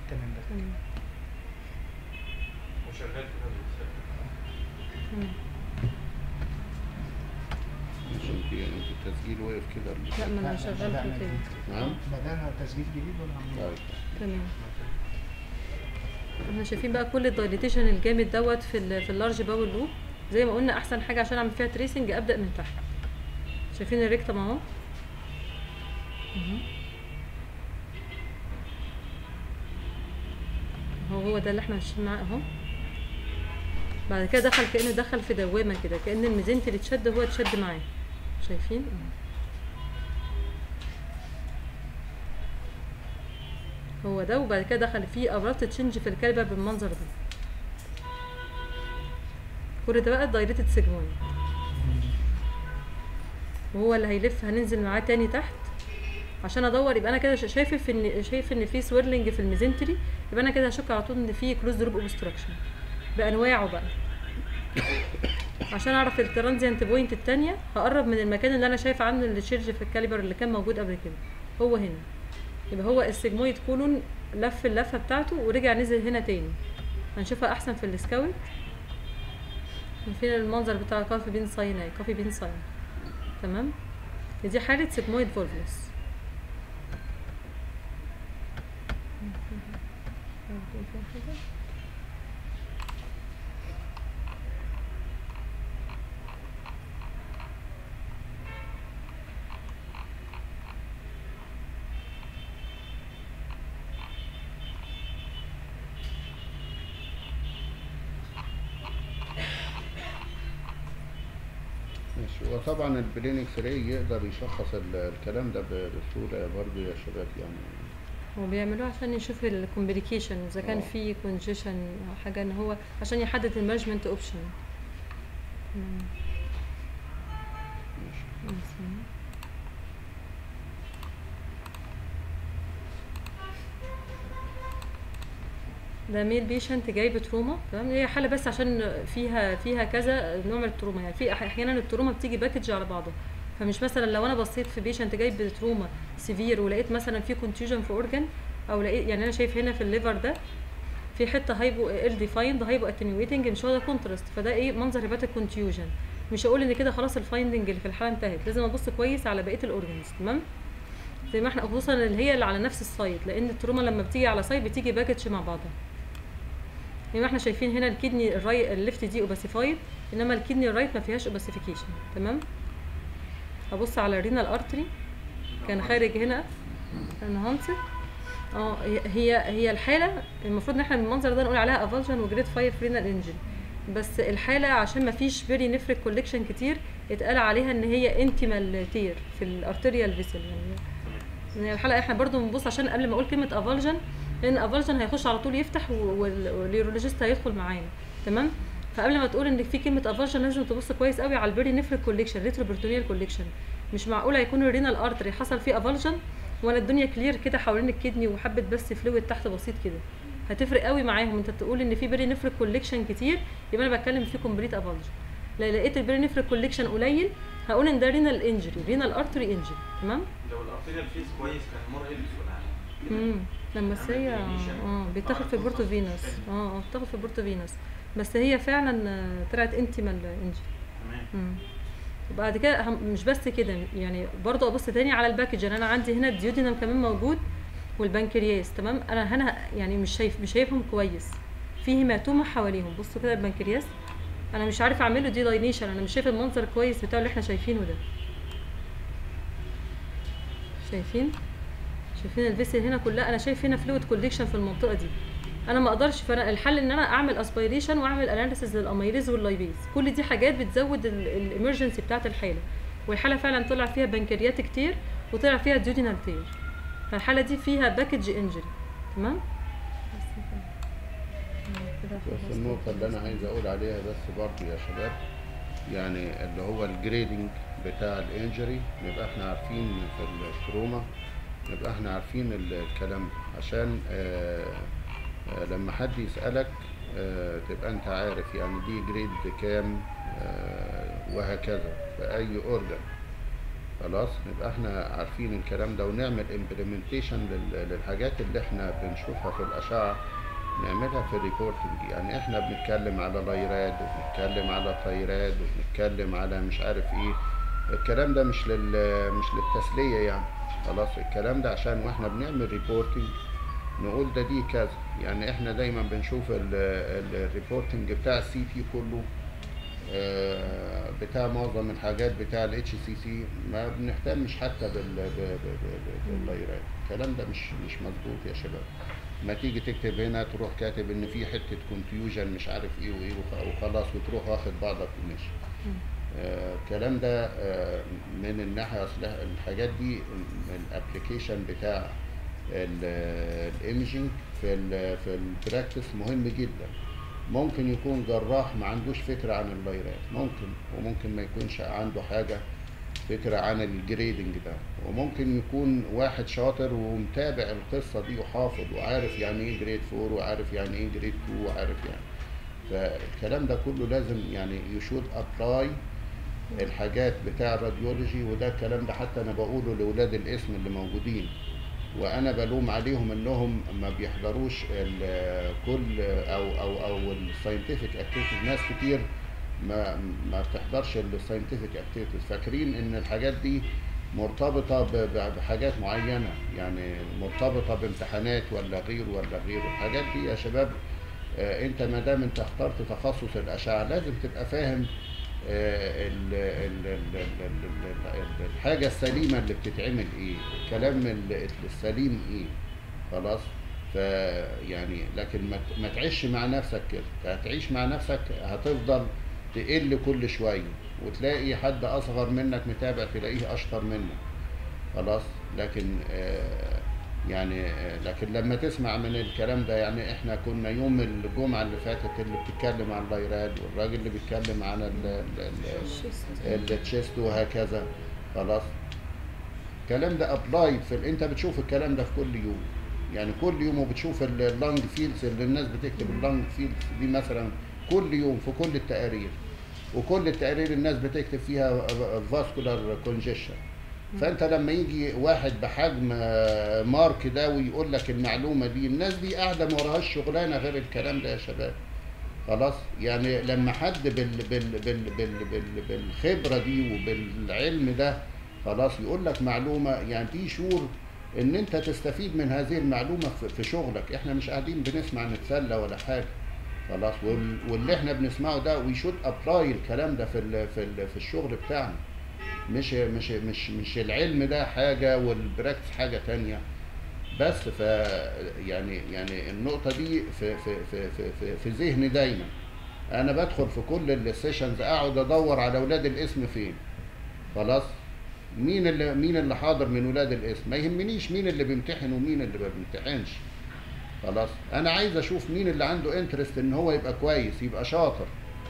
تمام ده تمام وشغال كده بالسلك. تمام عشان في يعني التسجيل واقف كده لا ما انا شغال بدأنا في تاني جديد. نعم بدأنا تسجيل جديد ولا عملنا؟ طيب تمام احنا شايفين بقى كل الدايليتيشن الجامد دوت في ال في اللارج باول لوب زي ما قلنا احسن حاجه عشان اعمل فيها تريسنج ابدا من تحت شايفين الريكتم اهو مهم. اهو هو ده اللي احنا ماشيين معاه اهو بعد كده دخل كانه دخل في دوامه كده كان الميزنت اللي اتشد هو اتشد معاه شايفين اهو هو ده وبعد كده دخل فيه ابرات تشنج في الكلبه بالمنظر ده كل ده بقى الدايريتد سيجمويد وهو اللي هيلف هننزل معاه تاني تحت عشان ادور يبقى انا كده شا- شايف ان شايف ان في سويرلنج في الميزنتري يبقى انا كده هشك على طول ان في كلوز دروب اوبستراكشن بانواعه بقى عشان اعرف الترانزيانت بوينت التانية هقرب من المكان اللي انا شايف عنه الشيرج في الكاليبر اللي كان موجود قبل كده هو هنا يبقى هو السيجمويد كولون لف اللفه بتاعته ورجع نزل هنا تاني هنشوفها احسن في السكاوت فين المنظر بتاع كافي بين ساين اهي كافي بين ساين تمام دي حالة سيجمويد فولفلس ماشي وطبعا البلين اكس راي يقدر يشخص ال- الكلام ده ب- بسهوله برضه يا شباب يعني وبيعملوه عشان يشوف الكومبليكيشن اذا كان آه. في كونجيشن او حاجه ان هو عشان يحدد المانجمنت اوبشن ماشي. ده ميل بيشنت جاي بتروما تمام هي حاله بس عشان فيها فيها كذا نوع من التروما يعني في أح- احيانا التروما بتيجي باكج على بعضها فمش مثلا لو انا بصيت في بيشنت جاي بتروما سيفير ولقيت مثلا في كونتيوجن في اورجان او لقيت يعني انا شايف هنا في الليفر ده في حته هايبو ال ديفايند هايبو اتنيويتنج مش هو ده كونتراست فده ايه منظر هيباتيك كونتيوجن مش هقول ان كده خلاص الفايندنج اللي في الحاله انتهت لازم ابص كويس على بقيه الاورجنز تمام زي ما احنا خصوصا اللي هي اللي على نفس السايت لان التروما لما بتيجي على سايت بتيجي باكج مع بعضها زي ما احنا شايفين هنا الكدني الراي الليفت دي اوباسيفايد انما الكدني الرايت ما فيهاش اوباسيفيكيشن تمام ابص على الرينال ارتري كان خارج هنا انهانسد اه هي- هي هي الحاله المفروض ان احنا بالمنظر ده نقول عليها افالجن وجريد 5 رينال انجري بس الحاله عشان ما فيش بيري نفريك كوليكشن كتير اتقال عليها ان هي انتيمال تير في الارتريال فيسل يعني يعني الحلقه احنا برضو بنبص عشان قبل ما اقول كلمه افالجن لان افالجن هيخش على طول يفتح و- وال- واليورولوجيست هيدخل معانا تمام فقبل ما تقول ان في كلمه افالجن لازم تبص كويس قوي على البيري نفريك كوليكشن ريتروبرتونيال كوليكشن مش معقول هيكون الرينال ارتري حصل فيه افالجن وانا الدنيا كلير كده حوالين الكدني وحبه بس فلويد تحت بسيط كده هتفرق قوي معاهم انت تقول ان في بيري نفريك كوليكشن كتير يبقى انا بتكلم في كومبليت افالجن لو لقيت البيري نفريك كوليكشن قليل هقول ان ده رينال انجري رينال ارتري انجري تمام لو الارتيريال فيس كويس كان مور هيلث ولا امم لما بس هي عملت deletion. اه بيتاخد في عملت البورتو consultation. فينوس اه اه بتاخد في البورتو فينوس بس هي فعلا آه، طلعت انتيمال انجري تمام امم وبعد كده هم- مش بس كده يعني برضو ابص تاني على الباكج يعني انا عندي هنا الديودينم كمان موجود والبنكرياس تمام انا هنا يعني مش شايف مش شايفهم كويس في هيماتوما حواليهم بصوا كده البنكرياس انا مش عارف اعمل له ديلاينيشن انا مش شايف المنظر كويس بتاع اللي احنا شايفينه ده شايفين شايفين الفيسل هنا كلها انا شايف هنا فلويد كوليكشن في المنطقه دي انا ما اقدرش فانا الحل ان انا اعمل اسبيريشن واعمل اناليسيز للاميليز واللايبيز كل دي حاجات بتزود الامرجنسي بتاعه الحاله والحاله فعلا طلع فيها بنكرياتيك تير وطلع فيها ديودينال تير فالحاله دي فيها باكج انجري تمام بس كده. كده بس خلصت. النقطة اللي أنا عايز أقول عليها بس برضه يا شباب يعني اللي هو الجريدنج بتاع الانجري نبقى احنا عارفين في التروما نبقى احنا عارفين ال- الكلام ده عشان آه آه لما حد يسألك آه تبقى انت عارف يعني دي جريد كام آه وهكذا في أي أورجن خلاص نبقى احنا عارفين الكلام ده ونعمل امبلمنتيشن للحاجات اللي احنا بنشوفها في الاشعه نعملها في الريبورتنج يعني احنا بنتكلم على لايراد وبنتكلم على تايراد وبنتكلم على مش عارف ايه الكلام ده مش لل مش للتسليه يعني خلاص الكلام ده عشان واحنا بنعمل ريبورتنج نقول ده دي كذا يعني احنا دايما بنشوف الريبورتنج بتاع السي تي كله آه، بتاع معظم الحاجات بتاع الاتش سي سي ما بنهتمش حتى بال ب- ب- ب- باللايرات الكلام ده مش مش مظبوط يا شباب ما تيجي تكتب هنا تروح كاتب ان في حته كونفيوجن مش عارف ايه وايه وخ- وخلاص وتروح واخد بعضك وماشي آه، الكلام ده آه، من الناحيه اصل الحاجات دي الابلكيشن بتاع الايمجنج في ال في البراكتس مهم جدا ممكن يكون جراح ما عندوش فكره عن اللايرات ممكن وممكن ما يكونش عنده حاجه فكره عن الجريدنج ده وممكن يكون واحد شاطر ومتابع القصه دي وحافظ وعارف يعني ايه جريد 4 وعارف يعني ايه جريد 2 وعارف يعني فالكلام ده كله لازم يعني يشود ابلاي الحاجات بتاع الراديولوجي وده الكلام ده حتى انا بقوله لاولاد الاسم اللي موجودين وانا بلوم عليهم انهم ما بيحضروش ال- كل او او او الساينتفك اكتيفيتيز ناس كتير ما ما بتحضرش الساينتفك اكتيفيتيز فاكرين ان الحاجات دي مرتبطه ب- ب- بحاجات معينه يعني مرتبطه بامتحانات ولا غير ولا غير الحاجات دي يا شباب آه، انت ما دام انت اخترت تخصص الاشعه لازم تبقى فاهم آه، ال- ال- ال- ال- ال- ال- الحاجه السليمه اللي بتتعمل ايه الكلام ال- السليم ايه خلاص فيعني لكن ما ت- ما تعيش مع نفسك كده هتعيش مع نفسك هتفضل تقل كل شويه وتلاقي حد اصغر منك متابع تلاقيه اشطر منك خلاص لكن آه، يعني آه، لكن لما تسمع من الكلام ده يعني احنا كنا يوم الجمعه اللي فاتت اللي بتتكلم عن اللايراد والراجل اللي بيتكلم عن ال- ال- ال- التشيست وهكذا خلاص الكلام ده ابلايد في ال- انت بتشوف الكلام ده في كل يوم يعني كل يوم وبتشوف اللانج فيلز اللي الناس بتكتب اللانج فيلز دي مثلا كل يوم في كل التقارير وكل التقارير الناس بتكتب فيها فاسكولار كونجيشن فانت لما يجي واحد بحجم آه، مارك ده ويقول لك المعلومه دي الناس دي قاعده ما وراهاش شغلانه غير الكلام ده يا شباب خلاص يعني لما حد بال بال بال بال بال بالخبره دي وبالعلم ده خلاص يقول لك معلومه يعني دي شور ان انت تستفيد من هذه المعلومه في- في شغلك احنا مش قاعدين بنسمع نتسلى ولا حاجه خلاص وال- واللي احنا بنسمعه ده وي شود ابلاي الكلام ده في ال في ال في الشغل بتاعنا مش مش مش مش العلم ده حاجه والبراكتس حاجه تانية بس ف يعني يعني النقطه دي في في في في, في, في ذهني دايما انا بدخل في كل السيشنز اقعد ادور على اولاد الاسم فين خلاص مين اللي مين اللي حاضر من ولاد الاسم ما يهمنيش مين اللي بيمتحن ومين اللي ما بيمتحنش خلاص انا عايز اشوف مين اللي عنده انترست ان هو يبقى كويس يبقى شاطر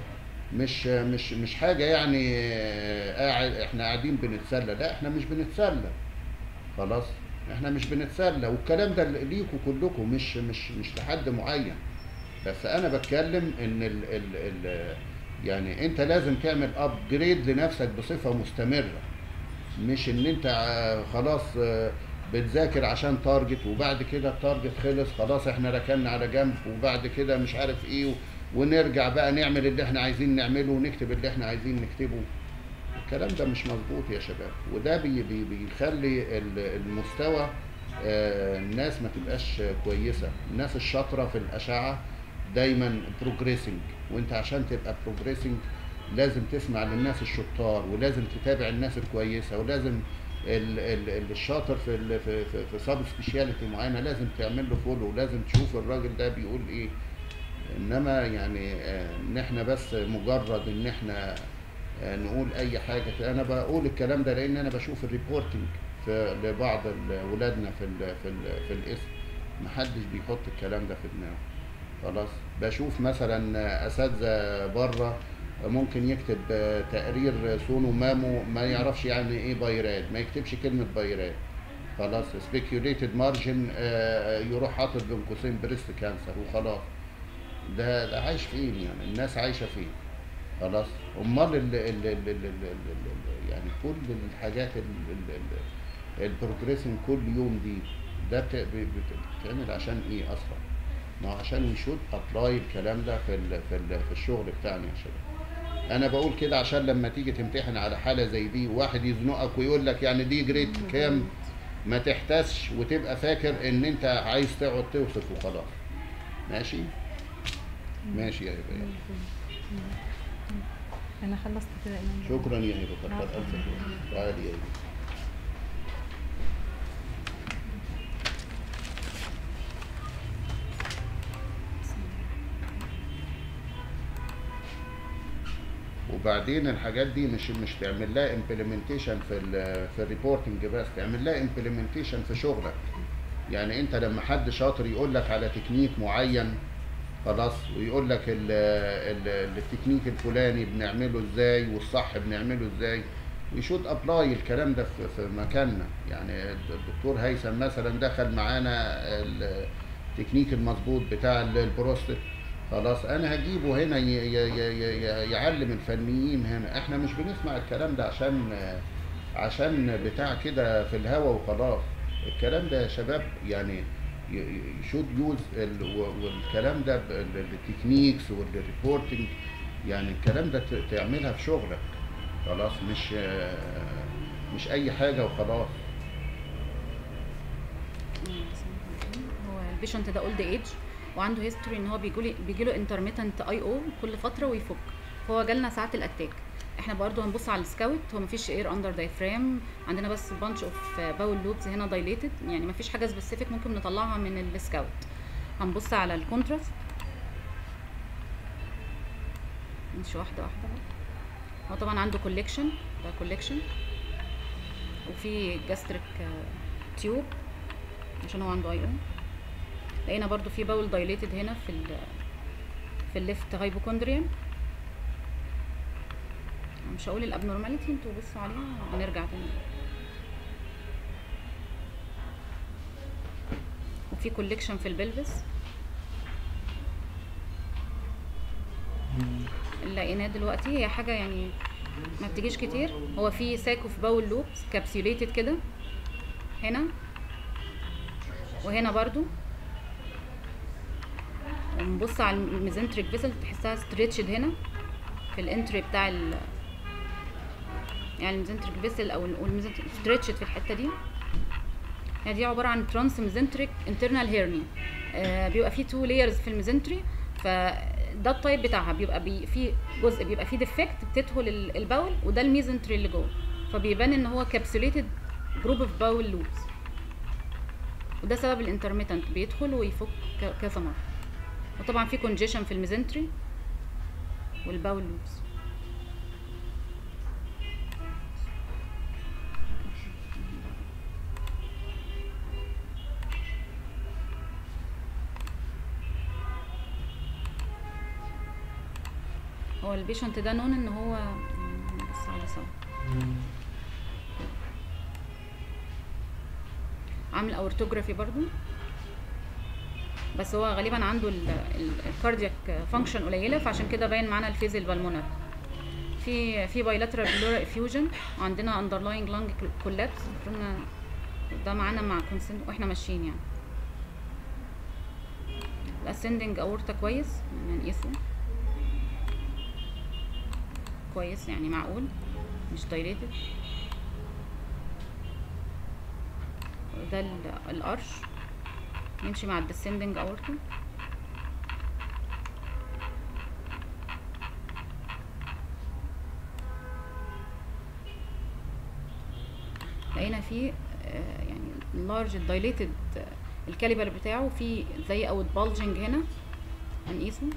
مش مش مش حاجه يعني آه، قاعد احنا قاعدين بنتسلى لا احنا مش بنتسلى خلاص احنا مش بنتسلى والكلام ده ليكوا كلكم مش مش مش لحد معين بس انا بتكلم ان ال ال ال يعني انت لازم تعمل ابجريد لنفسك بصفه مستمره مش ان انت آه، خلاص آه، بتذاكر عشان تارجت وبعد كده التارجت خلص خلاص احنا ركننا على جنب وبعد كده مش عارف ايه و- ونرجع بقى نعمل اللي احنا عايزين نعمله ونكتب اللي احنا عايزين نكتبه الكلام ده مش مظبوط يا شباب وده بي بي بيخلي ال- المستوى آه، الناس ما تبقاش كويسه الناس الشاطره في الاشعه دايما بروجريسنج وانت عشان تبقى بروجريسنج لازم تسمع للناس الشطار ولازم تتابع الناس الكويسه ولازم ال- ال- ال- الشاطر في ال- في في, في سب سبيشاليتي معينه لازم تعمل له فولو لازم تشوف الراجل ده بيقول ايه انما يعني آه، ان احنا بس مجرد ان احنا آه، نقول اي حاجه انا بقول الكلام ده لان انا بشوف الريبورتنج في لبعض ال- ولادنا في ال في ال في الاسم محدش بيحط الكلام ده في دماغه خلاص بشوف مثلا آه، اساتذه بره ممكن يكتب آه، تقرير سونو مامو ما يعرفش يعني ايه بايرات ما يكتبش كلمه بايرات خلاص سبيكيوليتد مارجن يروح حاطط بين قوسين بريست كانسر وخلاص ده ده عايش فين يعني الناس عايشه فين خلاص امال ال ال ال ال ال ال ال يعني كل الحاجات البروجريسنج كل يوم دي ده بت- ب- بت- بتتعمل عشان ايه اصلا؟ ما هو عشان يشوت ابلاي الكلام ده في ال في ال في الشغل بتاعنا يا شباب. انا بقول كده عشان لما تيجي تمتحن على حاله زي دي واحد يزنقك ويقول لك يعني دي جريد كام ما تحتسش وتبقى فاكر ان انت عايز تقعد توصف وخلاص ماشي ماشي يا هبه يلا. انا خلصت كده يا إمام. شكرا يا هبه كتر عفواً. الف خير تعالي يا هبه وبعدين الحاجات دي مش مش تعمل لها امبلمنتيشن في ال في الريبورتنج بس تعمل لها امبلمنتيشن في شغلك يعني انت لما حد شاطر يقول لك على تكنيك معين خلاص ويقول لك ال ال التكنيك الفلاني بنعمله ازاي والصح بنعمله ازاي ويشوت ابلاي الكلام ده في, في مكاننا يعني الدكتور هيثم مثلا دخل معانا التكنيك المظبوط بتاع ال- البروستات خلاص انا هجيبه هنا ي- ي- ي- ي- يعلم الفنيين هنا احنا مش بنسمع الكلام ده عشان عشان بتاع كده في الهوا وخلاص الكلام ده يا شباب يعني شود يوز والكلام ده ب- ال- التكنيكس والريبورتنج يعني الكلام ده ت- تعملها في شغلك خلاص مش مش اي حاجه وخلاص هو البيشنت ده اولد ايج وعنده هيستوري ان هو بيجي بيجي له انترميتنت اي او كل فتره ويفك فهو جالنا ساعات الاتاك احنا برضو هنبص على السكاوت هو مفيش اير اندر دايفرام عندنا بس بانش اوف باول لوبز هنا دايليتد يعني مفيش حاجه سبيسيفيك ممكن نطلعها من السكاوت هنبص على الكونتراست نمشي واحده واحده بقى. هو طبعا عنده كوليكشن ده كوليكشن وفي جاستريك تيوب عشان هو عنده اي او لقينا برضو في باول دايليتد هنا في ال في الليفت هايبوكوندريان مش هقول الابنورماليتي انتوا بصوا عليها هنرجع تاني وفي كوليكشن في البلفس اللي لقيناه دلوقتي هي حاجه يعني ما بتجيش كتير هو في ساك اوف باول لوبس كابسيوليتد كده هنا وهنا برضو ونبص على الميزنتريك فيسل تحسها ستريتشد هنا في الانتري بتاع ال يعني الميزنتريك فيسل او الميزنتريك ستريتشد في الحته دي هي دي عباره عن ترانس ميزنتريك انترنال هيرنيا آه بيبقى فيه تو لايرز في الميزنتري فده التايب بتاعها بيبقى بي في جزء بيبقى فيه ديفكت بتدخل ال- الباول وده الميزنتري اللي جوه فبيبان ان هو كابسوليتد جروب اوف باول لوبس وده سبب الانترميتنت بيدخل ويفك ك- كذا مره وطبعا في كونجيشن في الميزنتري والباول لوبس هو البيشنت ده نون ان هو بص على سوا عامل اورتوجرافي برضو بس هو غالبا عنده الكاردياك فانكشن قليله فعشان كده باين معانا الفيز البلمونر في في بايلاترال بلورا افيوجن وعندنا اندرلاينج لانج كولابس قلنا ده معانا مع كونسنت واحنا ماشيين يعني الاسندنج اورتا كويس يعني نقيسه كويس يعني معقول مش دايليتد ده ال- الارش نمشي مع الديسندنج اورتا لقينا فيه آه، يعني لارج دايليتد الكاليبر بتاعه فيه زي اوت بالجنج هنا هنقيسه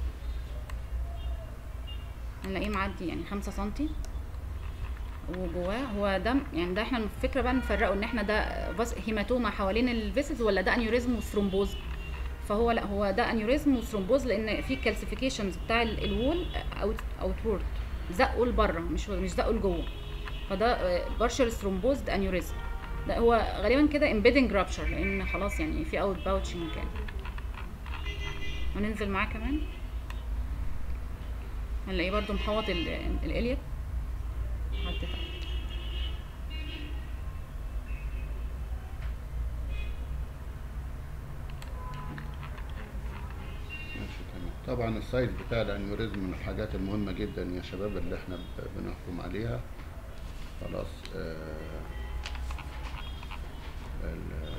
هنلاقيه معدي يعني خمسة سنتي وجواه هو ده يعني ده احنا الفكره بقى نفرقه ان احنا ده فاس هيماتوما حوالين الفيسز ولا ده انيوريزم وثرومبوز فهو لا هو ده انيوريزم وثرومبوز لان في كالسيفيكيشنز بتاع ال- الوول اوت اوتورد زقوا لبره مش مش زقوا لجوه فده بارشل ثرومبوز ده انيوريزم ده هو غالبا كده امبيدنج رابشر لان خلاص يعني في اوت باوتشنج كده وننزل معاه كمان هنلاقيه برضو محوط ال- الالياك لحد تحت ماشي تمام طبعا السايز بتاع الانيوريزم من الحاجات المهمة جدا يا شباب اللي احنا ب- بنحكم عليها خلاص آه ال-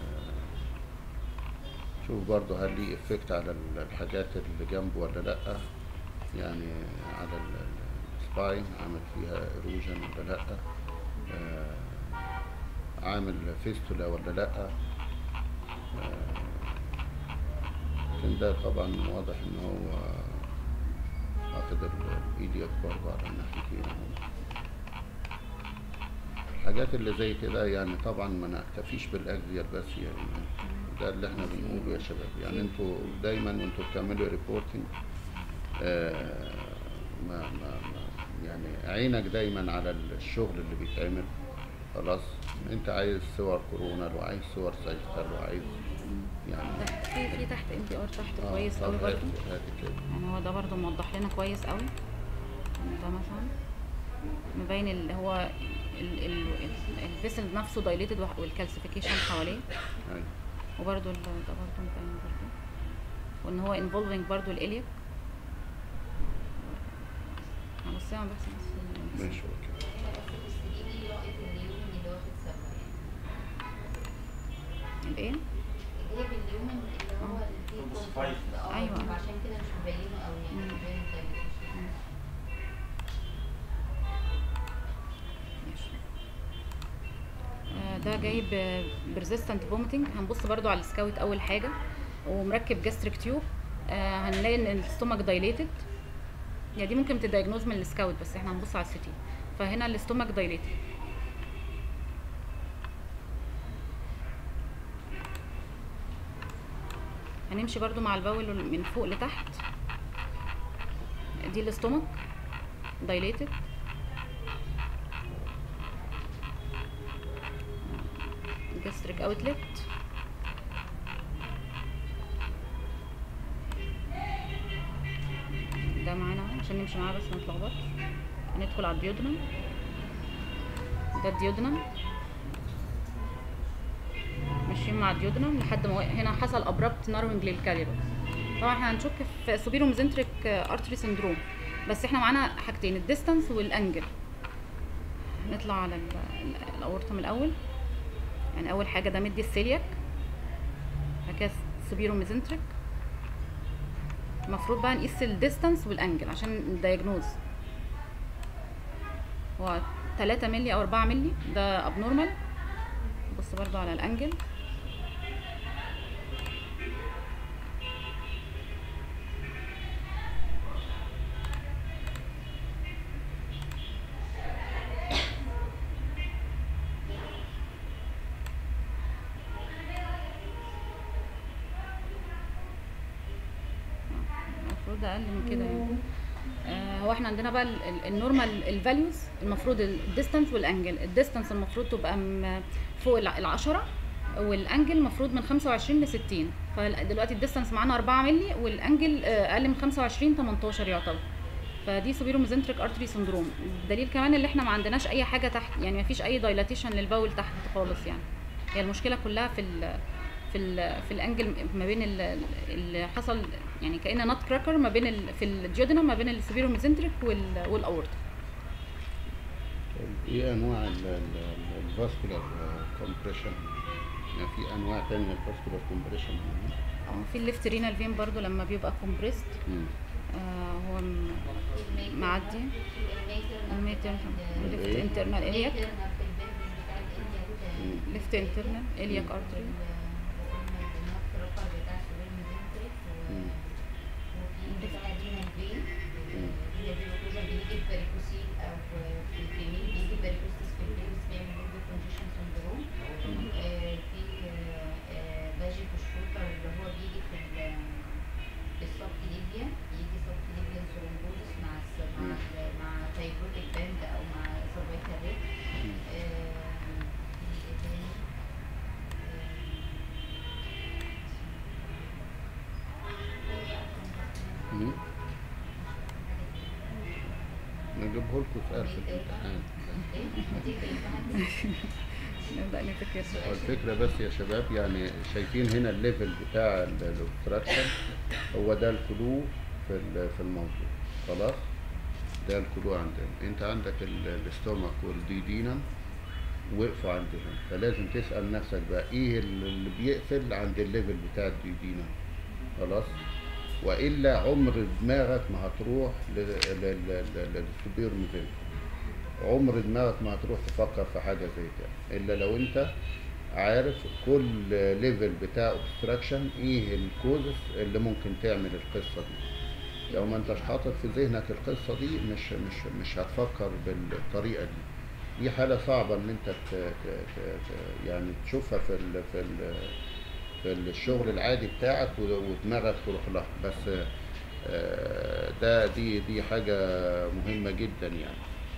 شوف برضو هل ليه افكت على ال- الحاجات اللي جنبه ولا لا يعني على ال- ال- السباين عامل فيها ايروجن ولا لا آه عامل فيستولا ولا لا آه لكن ده طبعا واضح ان هو واخد الايديك برضه على الناحيتين اهو الحاجات اللي زي كده يعني طبعا ما نكتفيش بالاكزيال بس يعني ده اللي احنا بنقوله يا شباب يعني انتوا دايما وانتوا بتعملوا ريبورتنج آه ما ما ما يعني عينك دايما على الشغل اللي بيتعمل خلاص انت عايز صور كورونا وعايز صور ساجيتال وعايز يعني تحت في في تحت ام بي ار تحت آه، كويس طب قوي هات- برضو هات كده يعني هو ده برضو موضح لنا كويس قوي يعني ده مثلا مبين اللي هو الفيسل نفسه دايليتد والكالسيفيكيشن حواليه أيوة. وبرده ده برده مبين برده وان هو انفولفنج برده الالياك بس انا بس بس ماشي اوكي الايه اللي هي باليومن اللي هو اللي فيه Focus contrast. five. اه أيوة. عشان كده مش مبينه قوي يعني مم. مبين الدايليتيشن. ماشي. آه، ده جايب برزيستنت فوميتنج هنبص برضو على السكاوت اول حاجه ومركب جاستريك تيوب آه، هنلاقي ان الاستومك دايليتد يعني دي ممكن تدايجنوز من السكاوت بس احنا هنبص على السيتي فهنا الاستومك دايليتد هنمشي برضو مع الباول من فوق لتحت دي الاستومك دايليتد gastric outlet ده معانا اهو عشان نمشي معاه بس ما نتلخبطش هندخل على الديودنم ده الديودنم ماشيين مع الديودنم لحد ما هنا حصل ابربت ناروينج للكاليبر طبعا احنا هنشك في سوبيرو ميزنتريك ارتري سندروم بس احنا معانا حاجتين الديستانس والانجل نطلع على ال- ال- الاورطه من الاول يعني اول حاجه ده مدي السيلياك بعد كده سوبيرو ميزنتريك المفروض بقى نقيس الديستانس والانجل عشان الدايجنوز هو 3 مللي او 4 مللي ده ابنورمال بص برضو على الانجل المفروض اقل من كده يعني آه، هو احنا عندنا بقى ال- ال- النورمال الفاليوز المفروض الديستانس والانجل الديستانس المفروض تبقى م- فوق الع- العشرة والانجل المفروض من 25 ل 60 فدلوقتي الديستانس معانا 4 مللي والانجل آه، اقل من 25 18 يعتبر فدي سوبيرو ميزنتريك ارتري سندروم الدليل كمان اللي احنا ما عندناش اي حاجه تحت يعني ما فيش اي دايلاتيشن للبول تحت خالص يعني هي المشكله كلها في ال في ال في الانجل ما بين ال- اللي حصل يعني كأن نوت كراكر ما بين ال في الجيودينم ما بين السوبيرو ميزنتريك وال والاورتا طيب ايه انواع الفاسكولار كومبريشن يعني في انواع تانية الفاسكولار كومبريشن اه في الليفت رينال فين برضو لما بيبقى كومبريست آه هو م- معدي الميتر ليفت الإيه؟ انترنال الياك internal في البلبس بتاع الإليا وده ليفت انترنال الياك ارتري النوت كراكر بتاع السوبر ميزنتريك مم. وفي بقى رينال فين رينال فين اوكلوجن بيجي باريكوسيل او في الفيميل بيجي باريكوسيس في البيبس بيعمل برضه كونجيشن سندروم في باجي بوشروتر اللي هو بيجي في ال- في السبت ليبيا يجي سبت ليبيا ثرومبوزس مع الس- مع ال- مع فايبروتيك باند او مع سيرفيكال ريت في ايه تاني مم. هجيبه لكم سؤال في الامتحان نبدأ نذاكر هو الفكرة بس يا شباب يعني شايفين هنا الليفل بتاع الاوبستراكشن هو ده الكلو في ال- في الموضوع خلاص ده الكلو عندنا انت عندك ال- الاستومك والديدينم وقفوا عند هنا فلازم تسأل نفسك بقى ايه ال- اللي بيقفل عند الليفل بتاع الديدينم خلاص والا عمر دماغك ما هتروح للسوبير ميزنتريك عمر دماغك ما هتروح تفكر في حاجه زي كده الا لو انت عارف كل ليفل بتاع اوبستراكشن ايه الكوزس اللي ممكن تعمل القصه دي لو ما انتش حاطط في ذهنك القصه دي مش مش مش هتفكر بالطريقه دي دي حاله صعبه ان انت ت- ت- ت- ت- يعني تشوفها في ال في ال في الشغل العادي بتاعك و- ودماغك تروح لها بس آه، ده دي دي حاجه مهمه جدا يعني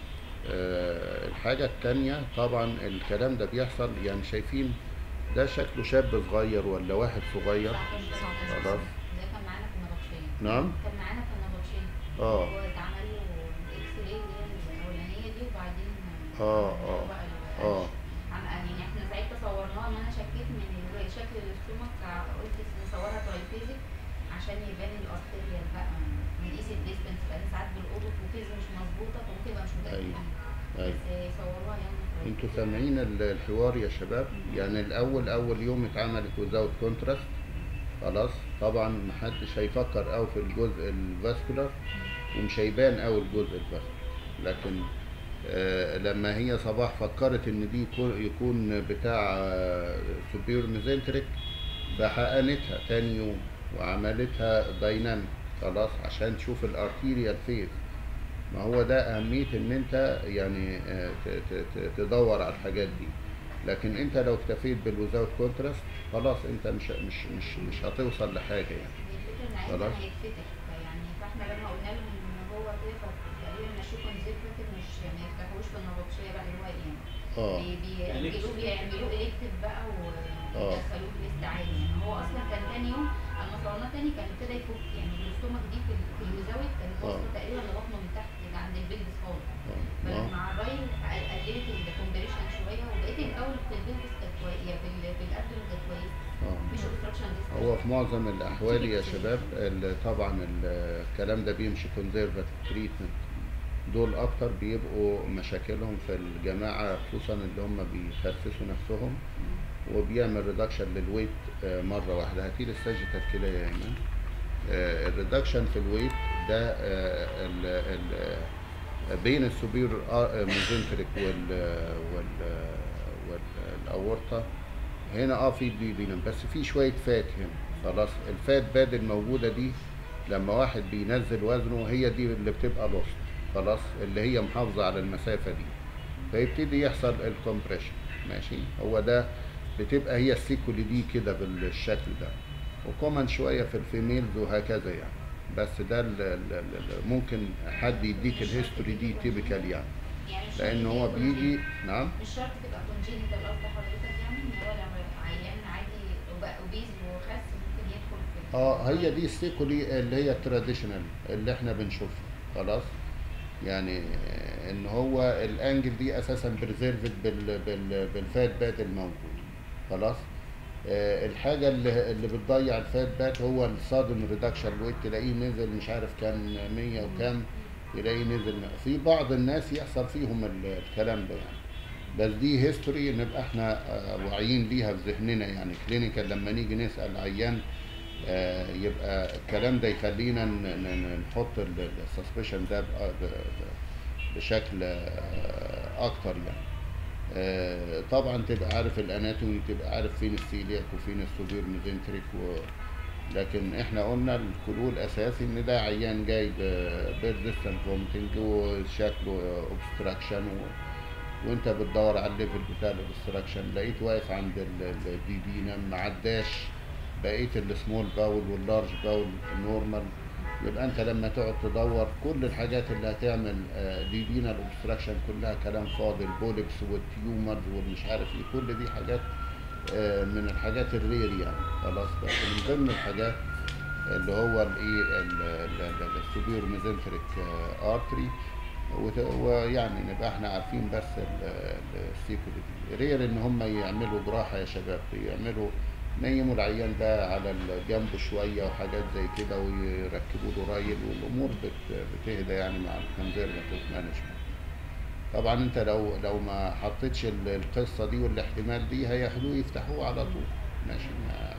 آه، الحاجة التانية طبعا الكلام ده بيحصل يعني شايفين ده شكله شاب صغير ولا واحد صغير خلاص ده كان معانا في النبطشية نعم كان معانا في النبطشية اه هو اتعمل له اكس راي اللي هي الاولانيه دي وبعدين اه عملوا اه بقى ال- اه عم- يعني احنا ساعتها صورناها ان انا شكيت من ال- شكل الاستومك قلت نصورها ترايفيزك عشان يبان الارتيريال بقى نقيس الديستنس لان ساعات بالاوضه وفيز مش مظبوطه فممكن يبقى مش متاكد ايوه منها. ايوه بس صوروها يعني انتوا سامعين ال- الحوار يا شباب يعني الاول اول يوم اتعملت وزاوت كونتراست خلاص طبعا محدش هيفكر قوي في الجزء الفاسكولار ومش هيبان قوي الجزء الفاسكولار لكن آه لما هي صباح فكرت ان دي يكون, يكون بتاع سوبير ميزنتريك فحقنتها تاني يوم وعملتها دايناميك خلاص عشان تشوف الارتيريال فيز ما هو ده أهمية إن أنت يعني آه، ت- ت- ت- تدور على الحاجات دي لكن أنت لو اكتفيت بالوزاوت كونتراست خلاص أنت مش مش مش مش هتوصل لحاجة يعني الفكره ان خلاص. عايزها هيتفتح يعني فاحنا لما قلنا لهم ان هو كده فتقريبا مشوه كونسرفتيف مش ما يفتحوش في النبطشيه بقى اللي هو يعني اه بي- بيأجلوه بيعملوه الكتف بقى آه. ويدخلوه في ليست عادي يعني هو اصلا كان تاني يوم اما صورناه تاني كان ابتدى يفك يعني الاستومك دي في ال- في الوزاوت كانت آه. واصله تقريبا لبطنه من تحت اللي عند البلبس خالص آه. فلما على الرايل قل- قللت الكومبريشن شويه وبقيت الاول في البلبس كانت كويسه في ال- في الابدن كانت كويسه اه مفيش اوبستراكشن هو في معظم الأحوال يا شباب ال- طبعا ال- الكلام ده بيمشي كونزرفاتيف تريتمنت دول أكتر بيبقوا مشاكلهم في الجماعة خصوصا اللي هم بيخسسوا نفسهم وبيعمل ريدكشن للويت آه، مرة واحدة هاتيلي الساجيتال كده يا إيمان آه، الريدكشن في الويت ده آه، ال ال بين السوبير ميزنتريك وال وال والاورطه هنا اه في دي دينام بس في شويه فات هنا خلاص الفات بادل موجوده دي لما واحد بينزل وزنه هي دي اللي بتبقى لوست خلاص اللي هي محافظه على المسافه دي فيبتدي يحصل الكومبريشن ماشي هو ده بتبقى هي السيكولي دي كده بالشكل ده وكومن شويه في الفيميلز وهكذا يعني بس ده ال- ال- ال- ممكن حد يديك الهيستوري دي تيبيكال يعني يعني مش لان شرط هو تبقى بيجي congenital. نعم مش شرط تبقى كونجينيتال قصد حضرتك يعني ان هو لما عيان عادي وبقى اوبيز وخس ممكن يدخل في اه هي دي السيكولي اللي هي التراديشنال اللي احنا بنشوفها خلاص يعني آه، ان هو الانجل دي اساسا بريزيرفد بال بال بالفات بات الموجود خلاص آه الحاجه اللي اللي بتضيع الفات بات هو الصادم ريدكشن ويت تلاقيه نزل مش عارف كام 100 وكام تلاقيه نزل في بعض الناس يحصل فيهم ال- الكلام ده يعني بس دي هيستوري نبقى احنا آه، واعيين ليها في ذهننا يعني كلينيكال لما نيجي نسال عيان آه، يبقى الكلام ده يخلينا ن- ن- نحط السسبشن ده بقى ب- ب- بشكل آه، اكتر يعني آه، طبعا تبقى عارف الاناتومي تبقى عارف فين السيلياك وفين السوبير ميزنتريك و... لكن احنا قلنا الكلو الاساسي ان ده عيان جاي بيرزيستنت فومتنج وشكله اوبستراكشن و... وانت بتدور على الليفل بتاع الاوبستراكشن لقيت واقف عند الدي دي ما عداش بقيت السمول باول واللارج باول نورمال يبقى انت لما تقعد تدور كل الحاجات اللي هتعمل دي دينا الاوبستراكشن كلها كلام فاضي البوليبس والتيومرز والمش عارف ايه كل دي حاجات آه، من الحاجات الرير يعني خلاص بس من ضمن الحاجات اللي هو الايه السوبير ميزنتريك ارتري وت- ويعني نبقى احنا عارفين بس ال- ال- السيكولوجي غير ان هم يعملوا جراحه يا شباب يعملوا نيموا العيان ده على الجنب شويه وحاجات زي كده ويركبوا له رايل والامور بت- بتهدى يعني مع الكونزرفاتيف مانجمنت طبعا انت لو لو ما حطيتش ال- القصه دي والاحتمال دي هياخدوه يفتحوه على طول ماشي ما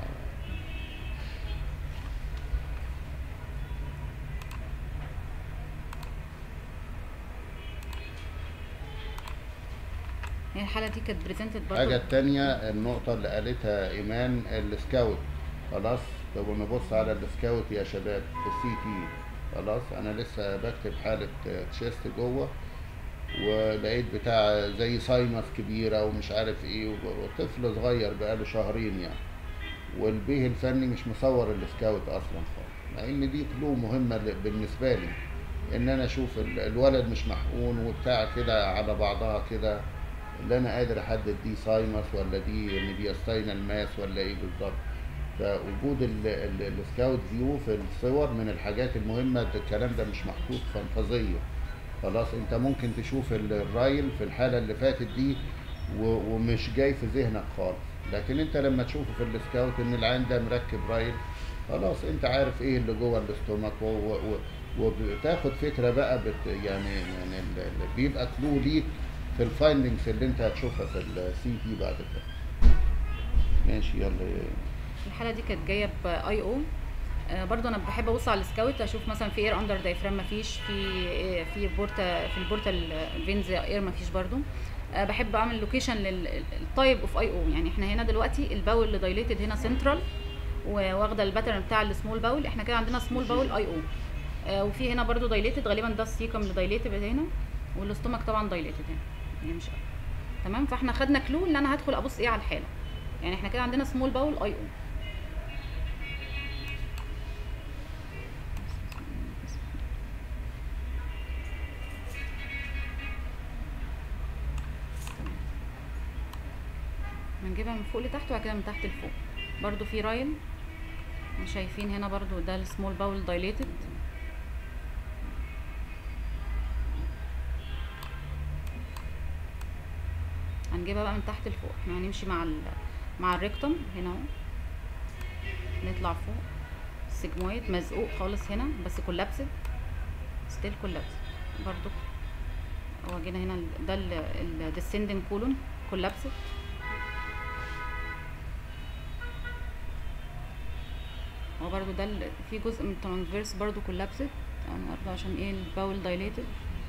هي الحاله دي كانت بريزنتد الحاجة برضه التانية النقطة اللي قالتها إيمان السكاوت خلاص طب نبص على السكاوت يا شباب السي تي خلاص أنا لسه بكتب حالة تشيست جوه ولقيت بتاع زي ساينس كبيرة ومش عارف ايه وطفل صغير بقاله شهرين يعني والبيه الفني مش مصور السكاوت اصلا خالص مع ان دي كلو مهمة ل- بالنسبة لي ان انا اشوف ال- الولد مش محقون وبتاع كده على بعضها كده اللي انا قادر احدد دي ساينس ولا دي ميدياستاينال ماس ولا ايه بالظبط فوجود ال- ال- السكاوت فيو في الصور من الحاجات المهمة ده الكلام ده مش محطوط فانتازية خلاص انت ممكن تشوف ال- الرايل في الحالة اللي فاتت دي و- ومش جاي في ذهنك خالص لكن انت لما تشوفه في السكاوت ان العين ده مركب رايل خلاص انت عارف ايه اللي جوه الاستومك و- و- و- وبتاخد فكرة بقى بت يعني يعني ال- ال- بيبقى كلو ليك في الفايندنجز اللي انت هتشوفها في السي تي بعد كده ماشي يلا الحاله دي كانت جايه باي او آه، برضو انا بحب ابص على السكاوت اشوف مثلا في اير اندر دايفرام مفيش في آه، في بورتا في البورتال فينز اير مفيش برضو آه، بحب اعمل لوكيشن للتايب اوف اي او يعني احنا هنا دلوقتي الباول اللي دايليتد هنا سنترال واخده الباترن بتاع السمول باول احنا كده عندنا سمول باول اي او وفي هنا برضو دايليتد غالبا ده السيكم اللي دايليتد هنا والاستومك طبعا دايليتد هنا يعني مش تمام فاحنا خدنا كلو ان انا هدخل ابص ايه على الحاله يعني احنا كده عندنا سمول باول اي او هنجيبها من فوق لتحت وبعد كده من تحت لفوق برضو في رايل شايفين هنا برضو ده السمول باول دايليتد هنجيبها بقى من تحت لفوق احنا هنمشي مع ال مع الريكتوم هنا اهو نطلع فوق السجمويد مزقوق خالص هنا بس كولابسد ستيل كولابسد برضو هو جينا هنا ال- ده الديسندنج كولون كولابسد هو برضو ده ال- في جزء من الترانسفيرس برضو كولابسد انا برضو عشان ايه الباول دايليتد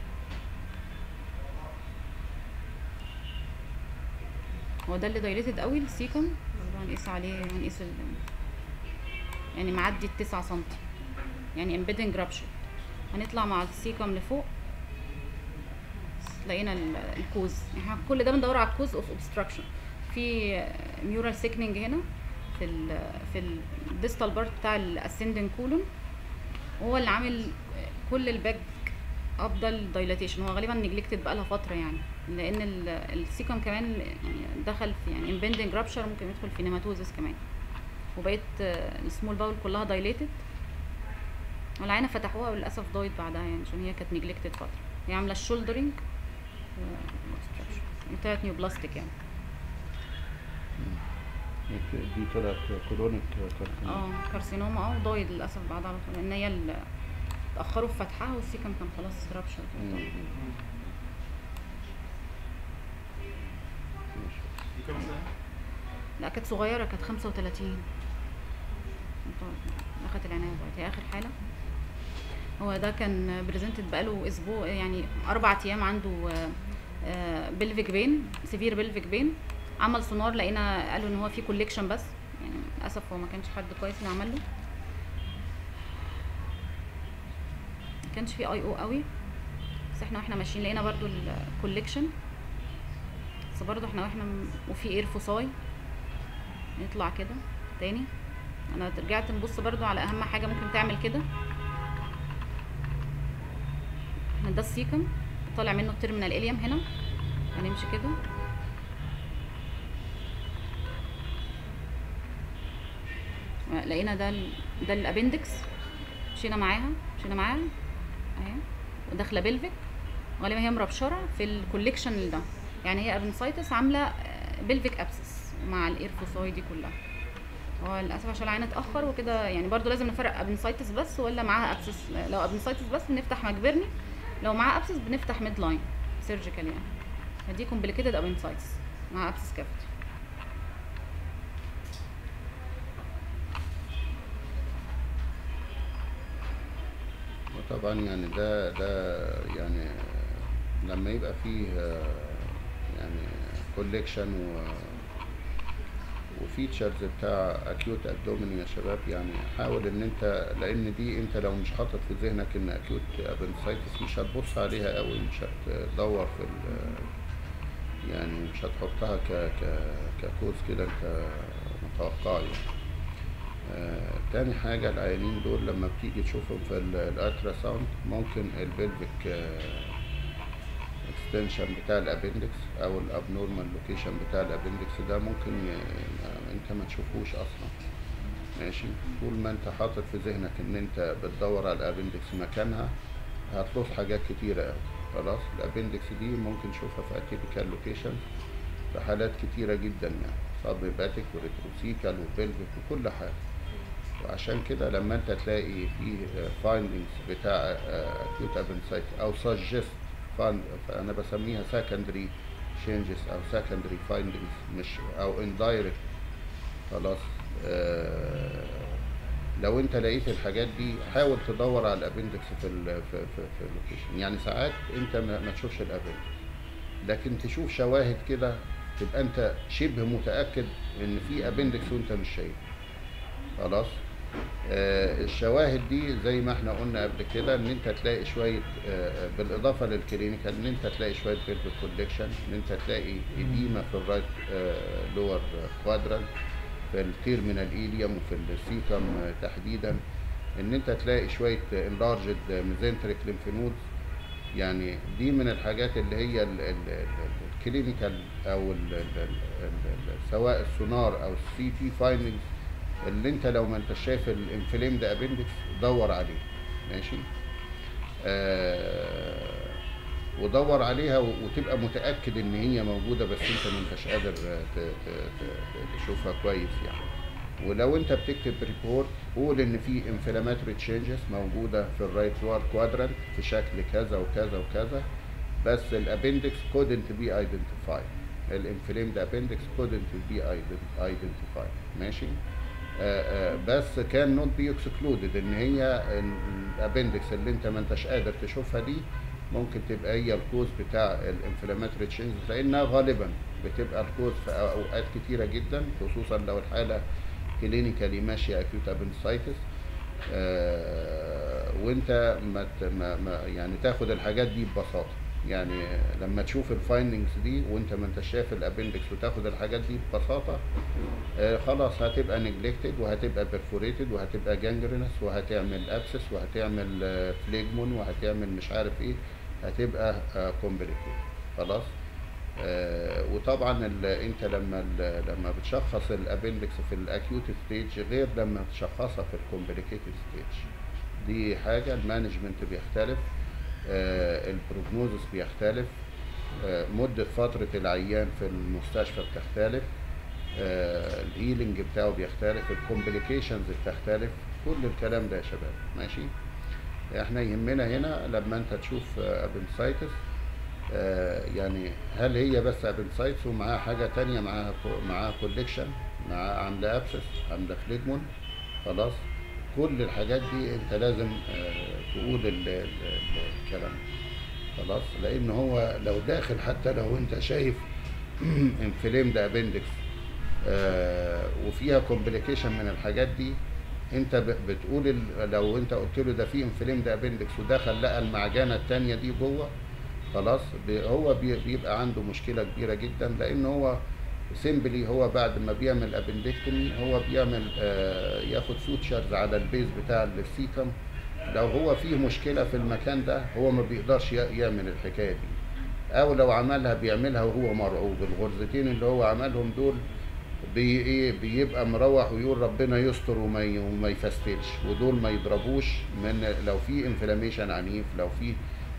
هو ده اللي دايليتد قوي السيكم برضو هنقيس عليه هنقيس ال يعني معدي التسعة سنتي يعني امبيدنج رابشر هنطلع مع السيكم لفوق لقينا ال- الكوز احنا كل ده بندور على الكوز اوف اوبستراكشن في ميورال سيكنينج هنا في ال في الديستال بارت بتاع الاسندنج كولون هو اللي عامل كل الباك افضل دايلاتيشن هو غالبا نجلكتد بقالها فتره يعني لان ال- السيكم كمان يعني دخل في يعني امبندنج رابشر ممكن يدخل في نيماتوزس كمان وبقيت آه، السمول باول كلها دايليتد والعينه فتحوها وللاسف ضايت بعدها يعني عشان هي كانت نجلكتد فتره هي عامله الشولدرنج طلعت نيو بلاستيك يعني دي طلعت كولونيك كارسينوما اه كارسينوما اه وضايد للاسف بعدها على طول لان هي ال- اتاخروا في فتحها والسيكم كان خلاص رابشر مم. دي كام سنه؟ لا كانت صغيرة كانت خمسة وتلاتين أخدت العناية دلوقتي هي آخر حالة هو ده كان بريزنتد بقاله أسبوع يعني أربع أيام عنده بلفيك بين سيفير بلفيك بين عمل سونار لقينا قالوا إن هو في كوليكشن بس يعني للأسف هو ما كانش حد كويس اللي عمل له ما كانش في اي او قوي بس احنا واحنا ماشيين لقينا برضو الكوليكشن بس برضو احنا واحنا م- وفي اير فوساي نطلع كده تاني انا رجعت نبص برضو على اهم حاجة ممكن تعمل كده احنا ده السيكم طالع منه التيرمينال اليم هنا هنمشي كده لقينا ده ال... ده الابندكس مشينا معاها مشينا معاها اهي وداخله بلفيك غالبا هي مربشره في الكوليكشن ده يعني هي ابنسايتس عامله بلفيك ابسس مع الايرفوساي دي كلها هو للاسف عشان العيان اتاخر وكده يعني برضو لازم نفرق ابنسايتس بس ولا معاها ابسس لو ابنسايتس بس بنفتح مجبرني لو معاها ابسس بنفتح ميد لاين سيرجيكال يعني فدي كومبليكيتد ابنسايتس مع ابسس كافيتي وطبعا يعني ده ده يعني لما يبقى فيه آه، يعني كوليكشن و وفيتشرز بتاع اكيوت ابدومين يا شباب يعني حاول ان انت لان دي انت لو مش حاطط في ذهنك ان اكيوت ابنسايتس مش هتبص عليها قوي مش هتدور في ال يعني مش هتحطها ك ك ككوز كده انت متوقع يعني. آه، تاني حاجة العيانين دول لما بتيجي تشوفهم في الالترا ساوند ممكن البلفيك اكستنشن بتاع الابندكس او الابنورمال لوكيشن بتاع الابندكس ده ممكن ي- ما- انت ما تشوفوش اصلا ماشي طول ما انت حاطط في ذهنك ان انت بتدور على الابندكس مكانها هتلوس حاجات كتيرة قوي خلاص الابندكس دي ممكن تشوفها في اتيبيكال لوكيشن في حالات كتيرة جدا يعني سبيباتيك وريتروسيكال وبلفيك وكل حاجة وعشان كده لما انت تلاقي في فايندنجز بتاع اكيوت ابنسايت او سجست فانا بسميها سكندري changes او سكندري findings مش او indirect خلاص آه، لو انت لقيت الحاجات دي حاول تدور على الابندكس في ال في في, في اللوكيشن يعني ساعات انت ما, ما تشوفش الابندكس لكن تشوف شواهد كده تبقى انت شبه متاكد ان في ابندكس وانت مش شايف خلاص آه الشواهد دي زي ما احنا قلنا قبل كده ان انت تلاقي شويه آه بالاضافه للكلينيكال ان انت تلاقي شويه فيلد كولكشن ان انت تلاقي اديمه في الرايت آه لور كوادرانت في التيرمينال ايليوم وفي السيكم آه تحديدا ان انت تلاقي شويه انلارجد ميزنتريك ليمف يعني دي من الحاجات اللي هي ال- ال- ال- الكلينيكال او ال- ال- ال- ال- سواء السونار او السي تي فايندنجز اللي انت لو ما انت شايف الانفليم ده ابندكس دور عليه ماشي آه ودور عليها و- وتبقى متاكد ان هي موجوده بس انت ما انتش قادر آه، ت- ت- ت- تشوفها كويس يعني ولو انت بتكتب ريبورت قول ان في انفلاماتوري تشينجز موجوده في الرايت لور كوادرانت في شكل كذا وكذا وكذا بس الابندكس couldn't be identified الانفليمد ابندكس couldn't be ident- identified ماشي آه، آه، بس كان نوت بي اكسكلودد ان هي الابندكس اللي انت ما انتش قادر تشوفها دي ممكن تبقى هي الكوز بتاع الانفلاماتوري تشينجز لانها غالبا بتبقى الكوز في اوقات كتيره جدا خصوصا لو الحاله كلينيكالي ماشيه اكيوت ابندسايتس آه وانت ما ت- ما ما يعني تاخد الحاجات دي ببساطه يعني لما تشوف الفايندنجز دي وانت ما انت شايف الابندكس وتاخد الحاجات دي ببساطه آه خلاص هتبقى نجلكتد وهتبقى بيرفوريتد وهتبقى جانجرينس وهتعمل ابسس وهتعمل آه فليجمون وهتعمل مش عارف ايه هتبقى آه كومبليكيتد خلاص آه وطبعا ال- انت لما ال- لما بتشخص الابندكس في الاكيوت ستيج غير لما تشخصها في الكومبليكيتد ستيج دي حاجه المانجمنت بيختلف آه البروجنوزس بيختلف آه مده فتره العيان في المستشفى بتختلف آه الهيلينج بتاعه بيختلف الكومبليكيشنز بتختلف كل الكلام ده يا شباب ماشي احنا يهمنا هنا لما انت تشوف ابنسايتس آه يعني هل هي بس ابنسايتس ومعاها حاجه تانية معاها كو- معاها كوليكشن معاها عامله ابسس عامله فليجمون خلاص كل الحاجات دي انت لازم آه تقول ال- ال- ال- الكلام خلاص لان هو لو داخل حتى لو انت شايف انفليم ده ابندكس آه وفيها كومبليكيشن من الحاجات دي انت ب- بتقول ال- لو انت قلت له ده في انفليم ده ابندكس ودخل لقى المعجنه التانية دي جوه خلاص بي- هو بي- بيبقى عنده مشكله كبيره جدا لان هو سيمبلي هو بعد ما بيعمل ابندكتومي هو بيعمل آه ياخد سوتشرز على البيز بتاع السيكم لو هو فيه مشكله في المكان ده هو ما بيقدرش ي- يعمل الحكايه دي او لو عملها بيعملها وهو مرعوب الغرزتين اللي هو عملهم دول بي ايه بيبقى مروح ويقول ربنا يستر وما ي- وما يفستلش ودول ما يضربوش من لو في انفلاميشن عنيف لو في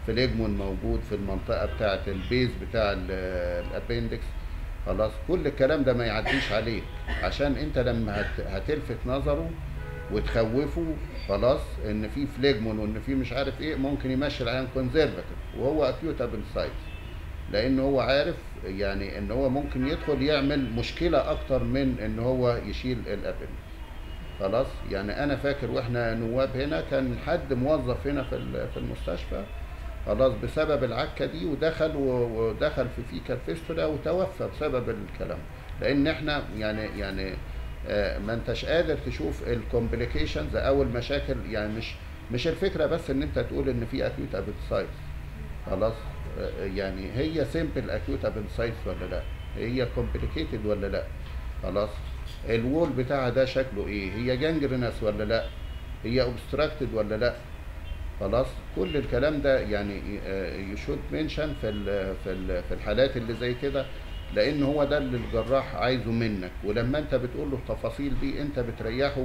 فليجمون موجود في المنطقه بتاعه البيز بتاع الابندكس خلاص كل الكلام ده ما يعديش عليك عشان انت لما هت هتلفت نظره وتخوفه خلاص ان في فليجمون وان في مش عارف ايه ممكن يمشي العيان كونزرفاتيف وهو اكيوت ابنسايتس لان هو عارف يعني ان هو ممكن يدخل يعمل مشكله اكتر من ان هو يشيل الابندكس خلاص يعني انا فاكر واحنا نواب هنا كان حد موظف هنا في ال- في المستشفى خلاص بسبب العكه دي ودخل و- ودخل في فيكال فيستولا وتوفى بسبب الكلام لان احنا يعني يعني آه، ما انتش قادر تشوف الكومبليكيشنز او المشاكل يعني مش مش الفكره بس ان انت تقول ان في اكيوت ابيتسايتس خلاص آه، يعني هي سيمبل اكيوت ابنسايتس ولا لا هي كومبليكيتد ولا لا خلاص الوول بتاعها ده شكله ايه هي جانجرينس ولا لا هي اوبستراكتد ولا لا خلاص كل الكلام ده يعني يشود منشن في ال في ال في الحالات اللي زي كده لان هو ده اللي الجراح عايزه منك ولما انت بتقول له التفاصيل دي انت بتريحه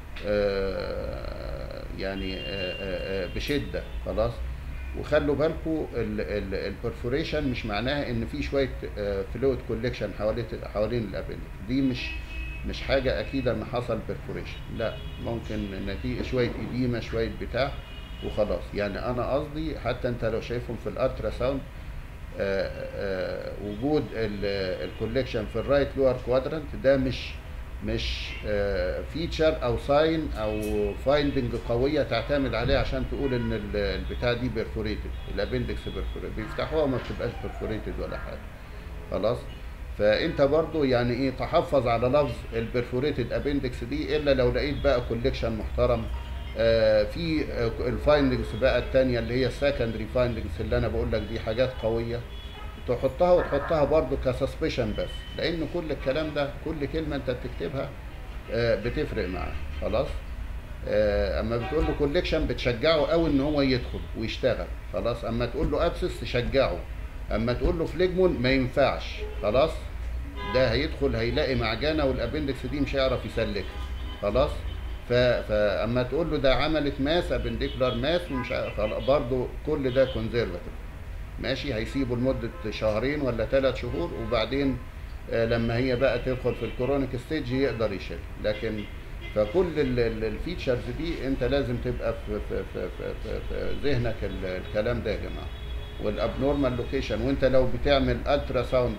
آه، يعني آه، آه، آه، بشده خلاص وخلوا بالكم البرفوريشن مش معناها ان في شويه فلويد كوليكشن حوالين حوالين الابندكس دي مش مش حاجه اكيده ان حصل برفوريشن لا ممكن نتيجه شويه اديمه شويه بتاع وخلاص يعني انا قصدي حتى انت لو شايفهم في الالترا ساوند آه، آه، وجود الكوليكشن في الرايت لور كوادرنت ده مش مش فيتشر او ساين او فايندنج قويه تعتمد عليه عشان تقول ان ال- البتاع دي بيرفوريتد الابندكس بيرفوريتد بيفتحوها وما بتبقاش بيرفوريتد ولا حاجه خلاص فانت برضو يعني ايه تحفظ على لفظ البرفوريتد ابندكس دي الا لو لقيت بقى كوليكشن محترم آه في الفايندنجز بقى التانية اللي هي السكندري فايندنجز اللي انا بقول لك دي حاجات قويه تحطها وتحطها برضو كسسبشن بس لان كل الكلام ده كل كلمه انت بتكتبها آه، بتفرق معاه خلاص آه، اما بتقول له كوليكشن بتشجعه قوي ان هو يدخل ويشتغل خلاص اما تقول له ابسس تشجعه اما تقول له فليجمون ما ينفعش خلاص ده هيدخل هيلاقي معجنه والابندكس دي مش هيعرف يسلكها خلاص ف... فاما تقول له ده عملت ماس ابنديكولار ماس ومش عارف خلاص برضه كل ده كونزرفاتيف ماشي هيسيبه لمده شهرين ولا ثلاث شهور وبعدين آه، لما هي بقى تدخل في الكورونيك ستيج يقدر يشيل لكن فكل ال- ال- الفيتشرز دي انت لازم تبقى في في في في, في, في ذهنك ال- الكلام ده يا جماعه والابنورمال لوكيشن وانت لو بتعمل الترا ساوند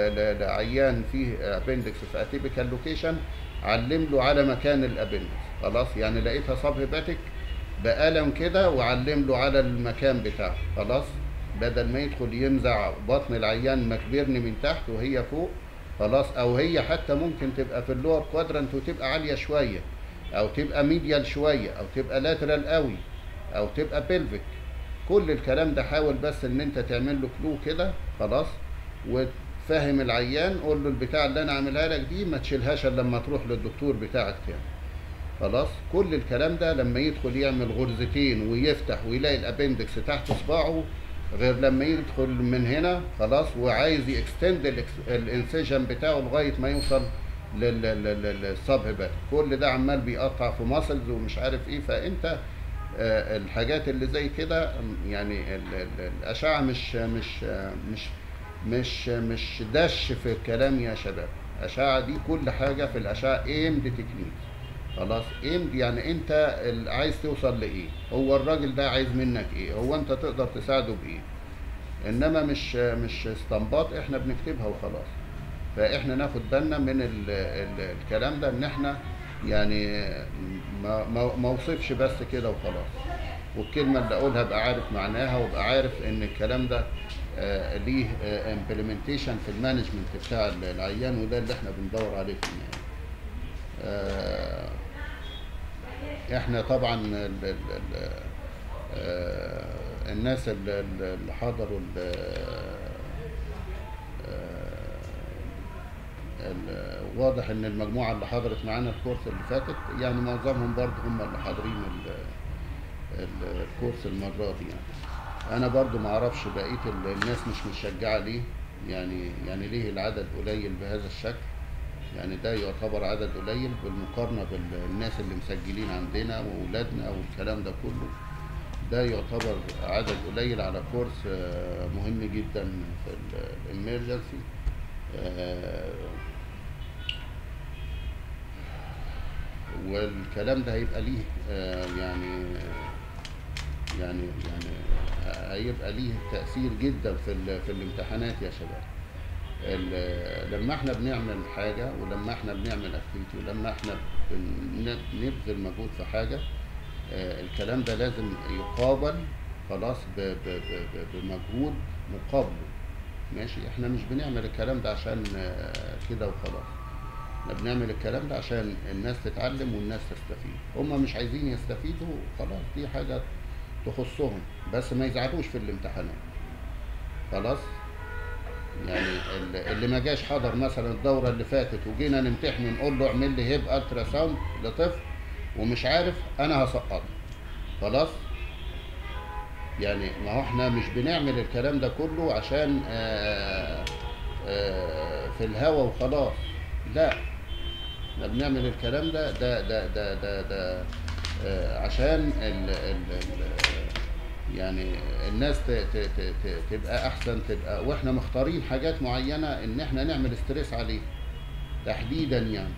لعيان فيه ابندكس في اتيبيكال لوكيشن علم له على مكان الابندكس خلاص يعني لقيتها سب هيباتيك بقلم كده وعلم له على المكان بتاعه خلاص بدل ما يدخل ينزع بطن العيان مكبرني من تحت وهي فوق خلاص او هي حتى ممكن تبقى في اللور كوادرنت وتبقى عاليه شويه او تبقى ميديال شويه او تبقى لاترال قوي او تبقى بيلفيك كل الكلام ده حاول بس ان انت تعمل له كلو كده خلاص وتفهم العيان قول له البتاع اللي انا عاملها لك دي ما تشيلهاش الا لما تروح للدكتور بتاعك تاني خلاص كل الكلام ده لما يدخل يعمل غرزتين ويفتح ويلاقي الابندكس تحت صباعه غير لما يدخل من هنا خلاص وعايز يكستند الانسجن بتاعه لغايه ما يوصل للسب هيبات كل ده عمال بيقطع في ماسلز ومش عارف ايه فانت آه، الحاجات اللي زي كده يعني ال- ال- الاشعه مش مش آه، مش مش مش دش في الكلام يا شباب الاشعه دي كل حاجه في الاشعه ايمد تكنيك خلاص ايمد يعني انت ال- عايز توصل لايه هو الراجل ده عايز منك ايه هو انت تقدر تساعده بايه انما مش مش استنباط احنا بنكتبها وخلاص فاحنا ناخد بالنا من ال ال الكلام ده ان احنا يعني ما ما ما اوصفش بس كده وخلاص والكلمه اللي اقولها ابقى عارف معناها وابقى عارف ان الكلام ده آه ليه امبلمنتيشن في المانجمنت بتاع العيان وده اللي احنا بندور عليه في النهايه آه، احنا طبعا ال ال ال آه، الناس ال- ال- اللي حضروا ال- آه، ال- واضح ان المجموعه اللي حضرت معانا الكورس اللي فاتت يعني معظمهم برضه هم اللي حاضرين ال- ال- الكورس المره دي يعني انا برضه ما اعرفش بقيه ال- الناس مش مشجعه ليه يعني يعني ليه العدد قليل بهذا الشكل يعني ده يعتبر عدد قليل بالمقارنة بالناس اللي مسجلين عندنا وأولادنا والكلام ده كله ده يعتبر عدد قليل على كورس آه، مهم جدا في الامرجنسي والكلام ده هيبقى ليه آه، يعني يعني يعني هيبقى ليه تأثير جدا في ال- في الامتحانات يا شباب ال- لما احنا بنعمل حاجة ولما احنا بنعمل اكتيفيتي ولما احنا بن- بنبذل مجهود في حاجة آه، الكلام ده لازم يقابل خلاص ب- ب- ب- ب- بمجهود مقابله ماشي احنا مش بنعمل الكلام ده عشان آه، كده وخلاص احنا بنعمل الكلام ده عشان الناس تتعلم والناس تستفيد هم مش عايزين يستفيدوا خلاص دي حاجة تخصهم بس ما يزعلوش في الامتحانات خلاص يعني ال- اللي ما جاش حضر مثلا الدورة اللي فاتت وجينا نمتحن نقول له اعمل لي هيب الترا ساوند لطفل ومش عارف انا هسقطه خلاص يعني ما هو احنا مش بنعمل الكلام ده كله عشان آه آه في الهوا وخلاص لا احنا بنعمل الكلام ده ده ده ده ده, ده آه عشان ال ال ال يعني الناس ت- ت- ت- ت- تبقى احسن تبقى واحنا مختارين حاجات معينه ان احنا نعمل ستريس عليه تحديدا يعني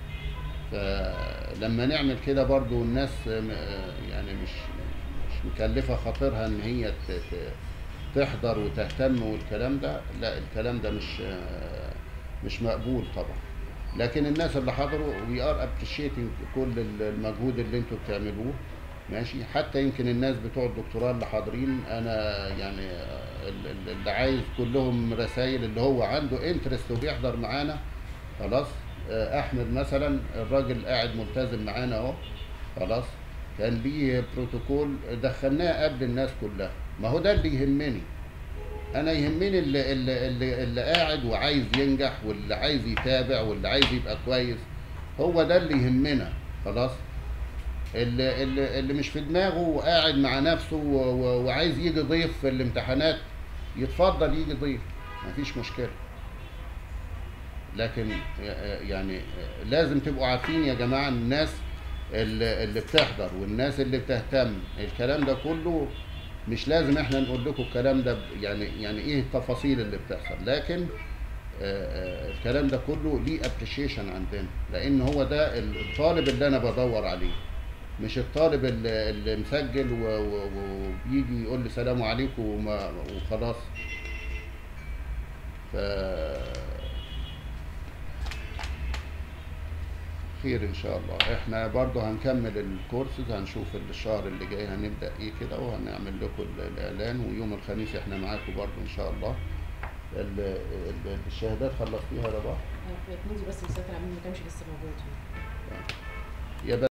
فلما نعمل كده برضو الناس م- يعني مش مش مكلفه خاطرها ان هي ت- ت- تحضر وتهتم والكلام ده لا الكلام ده مش مش مقبول طبعا لكن الناس اللي حضروا وي ار ابريشيتنج كل المجهود اللي انتوا بتعملوه ماشي حتى يمكن الناس بتوع الدكتوراه اللي حاضرين انا يعني ال- ال- اللي عايز كلهم رسائل اللي هو عنده انترست وبيحضر معانا خلاص آه، احمد مثلا الراجل قاعد ملتزم معانا اهو خلاص كان ليه بروتوكول دخلناه قبل الناس كلها ما هو ده اللي يهمني انا يهمني اللي, اللي, اللي, اللي قاعد وعايز ينجح واللي عايز يتابع واللي عايز يبقى كويس هو ده اللي يهمنا خلاص اللي, اللي, اللي مش في دماغه وقاعد مع نفسه و- و- وعايز يجي ضيف في الامتحانات يتفضل يجي ضيف مفيش مشكلة لكن يعني لازم تبقوا عارفين يا جماعة الناس اللي, اللي بتحضر والناس اللي بتهتم الكلام ده كله مش لازم احنا نقول لكم الكلام ده ب- يعني يعني ايه التفاصيل اللي بتحصل لكن آه، آه، الكلام ده كله ليه ابريشيشن عندنا لان هو ده الطالب اللي انا بدور عليه مش الطالب اللي, اللي مسجل و- و- وبيجي يقول لي سلام عليكم وما- وخلاص ف خير ان شاء الله احنا برضو هنكمل الكورسز هنشوف الشهر اللي جاي هنبدا ايه كده وهنعمل لكم ال- الاعلان ويوم الخميس احنا معاكم برضو ان شاء الله ال- ال- الشهادات خلصتيها يا رباح كنوزي بس مسافر عمين ما كانش لسه موجود